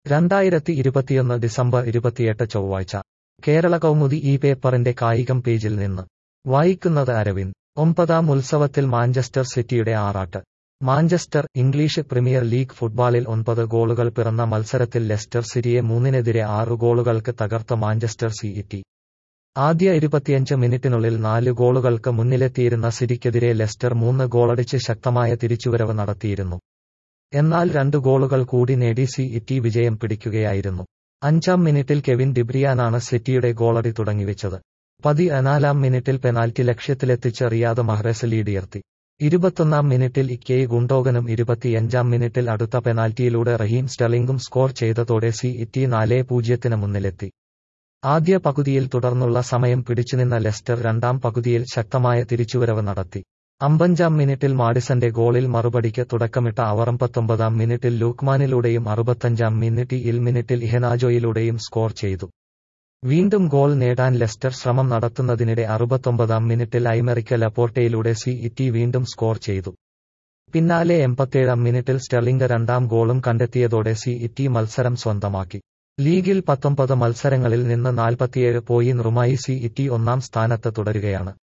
രണ്ടായിരത്തി ഇരുപത്തിയൊന്ന് ഡിസംബർ ഇരുപത്തിയെട്ട് ചൊവ്വാഴ്ച കേരള കൗമുദി ഈ പേപ്പറിന്റെ കായികം പേജിൽ നിന്ന് വായിക്കുന്നത് അരവിന്ദ് ഒമ്പതാം ഉത്സവത്തിൽ മാഞ്ചസ്റ്റർ സിറ്റിയുടെ ആറാട്ട് മാഞ്ചസ്റ്റർ ഇംഗ്ലീഷ് പ്രീമിയർ ലീഗ് ഫുട്ബോളിൽ ഒൻപത് ഗോളുകൾ പിറന്ന മത്സരത്തിൽ ലെസ്റ്റർ സിറ്റിയെ മൂന്നിനെതിരെ ആറു ഗോളുകൾക്ക് തകർത്ത മാഞ്ചസ്റ്റർ സിഇറ്റി ആദ്യ ഇരുപത്തിയഞ്ച് മിനിറ്റിനുള്ളിൽ നാല് ഗോളുകൾക്ക് മുന്നിലെത്തിയിരുന്ന സിറ്റിക്കെതിരെ ലെസ്റ്റർ മൂന്ന് ഗോളടിച്ച് ശക്തമായ തിരിച്ചുവരവ് നടത്തിയിരുന്നു എന്നാൽ രണ്ട് ഗോളുകൾ കൂടി നേടി സിഇറ്റി വിജയം പിടിക്കുകയായിരുന്നു അഞ്ചാം മിനിറ്റിൽ കെവിൻ ഡിബ്രിയാനാണ് സിറ്റിയുടെ ഗോളടി തുടങ്ങിവെച്ചത് പതിനാലാം മിനിറ്റിൽ പെനാൽറ്റി ലക്ഷ്യത്തിലെത്തിച്ച് റിയാദ് മഹ്റസ് ലീഡിയർത്തി ഇരുപത്തൊന്നാം മിനിറ്റിൽ ഇക്കയെ ഗുണ്ടോഗനും ഇരുപത്തിയഞ്ചാം മിനിറ്റിൽ അടുത്ത പെനാൽറ്റിയിലൂടെ റഹീം സ്റ്റെർലിംഗും സ്കോർ ചെയ്തതോടെ സിഇറ്റി നാലേ പൂജ്യത്തിന് മുന്നിലെത്തി ആദ്യ പകുതിയിൽ തുടർന്നുള്ള സമയം പിടിച്ചുനിന്ന ലെസ്റ്റർ രണ്ടാം പകുതിയിൽ ശക്തമായ തിരിച്ചുവരവ് നടത്തി അമ്പഞ്ചാം മിനിറ്റിൽ മാഡിസന്റെ ഗോളിൽ മറുപടിക്ക് തുടക്കമിട്ട അവർ അമ്പത്തൊമ്പതാം മിനിറ്റിൽ ലൂക്മാനിലൂടെയും അറുപത്തഞ്ചാം മിനിറ്റിൽ മിനിറ്റിൽ ഇഹനാജോയിലൂടെയും സ്കോർ ചെയ്തു വീണ്ടും ഗോൾ നേടാൻ ലെസ്റ്റർ ശ്രമം നടത്തുന്നതിനിടെ അറുപത്തൊമ്പതാം മിനിറ്റിൽ ഐമറിക്ക ലപ്പോർട്ടയിലൂടെ സിഇറ്റി വീണ്ടും സ്കോർ ചെയ്തു പിന്നാലെ എൺപത്തേഴാം മിനിറ്റിൽ സ്റ്റെർലിംഗ് രണ്ടാം ഗോളും കണ്ടെത്തിയതോടെ സിഇറ്റി മത്സരം സ്വന്തമാക്കി ലീഗിൽ പത്തൊമ്പത് മത്സരങ്ങളിൽ നിന്ന് നാൽപ്പത്തിയേഴ് പോയിന്റുമായി സിഇറ്റി ഒന്നാം സ്ഥാനത്ത് തുടരുകയാണ്